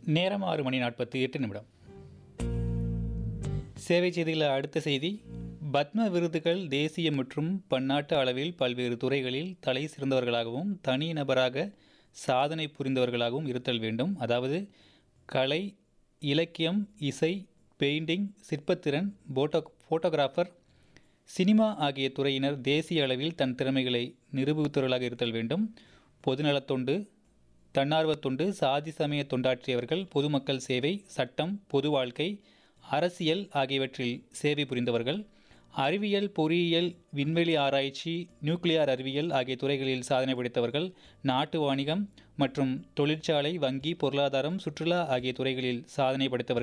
நேரம் ஆறு மணி நாற்பத்தி எட்டு நிமிடம் சேவை செய்தியில் அடுத்த செய்தி பத்ம விருதுகள் தேசிய மற்றும் பன்னாட்டு அளவில் பல்வேறு துறைகளில் தலை சிறந்தவர்களாகவும் தனி நபராக சாதனை புரிந்தவர்களாகவும் இருத்தல் வேண்டும் அதாவது கலை இலக்கியம் இசை பெயிண்டிங் சிற்பத்திறன் போட்டோ ஃபோட்டோகிராஃபர் சினிமா ஆகிய துறையினர் தேசிய அளவில் தன் திறமைகளை நிரூபித்தவர்களாக இருத்தல் வேண்டும் பொதுநலத்தொண்டு தன்னார்வத் தொண்டு சாதி சமய தொண்டாற்றியவர்கள் பொதுமக்கள் சேவை சட்டம் பொது வாழ்க்கை அரசியல் ஆகியவற்றில் சேவை புரிந்தவர்கள் அறிவியல் பொறியியல் விண்வெளி ஆராய்ச்சி நியூக்ளியார் அறிவியல் ஆகிய துறைகளில் சாதனை படைத்தவர்கள் நாட்டு வாணிகம் மற்றும் தொழிற்சாலை வங்கி பொருளாதாரம் சுற்றுலா ஆகிய துறைகளில் சாதனை படைத்தவர்கள்